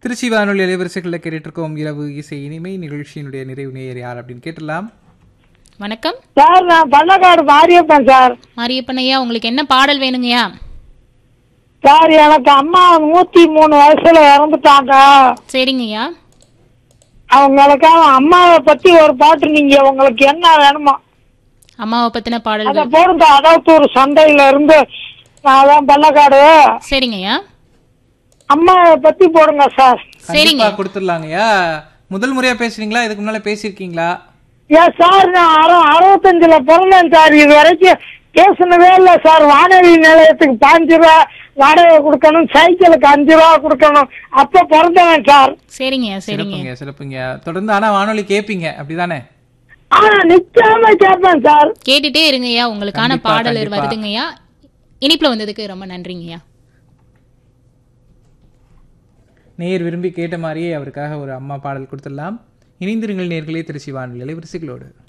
திருச்சி வானொலி அலைவரிசைகளில் கேட்டுட்டு இருக்கோம் இரவு இசை இனிமை நிகழ்ச்சியினுடைய நிறைவு நேயர் யார் அப்படின்னு கேட்டலாம் வணக்கம் சார் நான் பண்ணக்காடு மாரியப்பன் சார் மாரியப்பன் ஐயா உங்களுக்கு என்ன பாடல் வேணுங்கய்யா சார் எனக்கு அம்மா நூத்தி மூணு வயசுல இறந்துட்டாங்க சரிங்கய்யா அவங்களுக்காக அம்மாவை பத்தி ஒரு பாட்டு நீங்க உங்களுக்கு என்ன வேணுமோ அம்மாவை பத்தின அத பாடல்கள் போடுங்க அடவுத்தூர் சந்தையில இருந்து நான் தான் பள்ளக்காடு சரிங்கய்யா அம்மாவை பத்தி போடுங்க சார் சரிங்க கண்டிப்பா கொடுத்துடலாங்கய்யா முதல் முறையா பேசுறீங்களா இதுக்கு முன்னால பேசியிருக்கீங்களா ஏன் சார் நான் அறு அறுபத்தஞ்சுல பிறந்தேன் சார் இது வரைக்கும் பேசுனதே இல்ல சார் வானொலி நிலையத்துக்கு பாஞ்சு ரூபா வாடகை கொடுக்கணும் சைக்கிளுக்கு அஞ்சு ரூபா கொடுக்கணும் அப்ப பிறந்தவன் சார் சரிங்கய்யா சரிங்க சிறப்புங்க சிறப்புங்க தொடர்ந்து ஆனா வானொலி கேட்பீங்க அப்படிதானே ஆனா நிச்சயமா கேட்பேன் சார் கேட்டுட்டே இருங்கய்யா உங்களுக்கான கண்டிப்பா, பாடல் கண்டிப்பா. வருதுங்கய்யா இனிப்புல வந்ததுக்கு ரொம்ப நன்றிங்கய்யா நேயர் விரும்பி கேட்ட மாதிரியே அவருக்காக ஒரு அம்மா பாடல் கொடுத்துடலாம் இணைந்திருங்கள் நேர்களே திருச்சி வானொலி அலைவரிசைகளோடு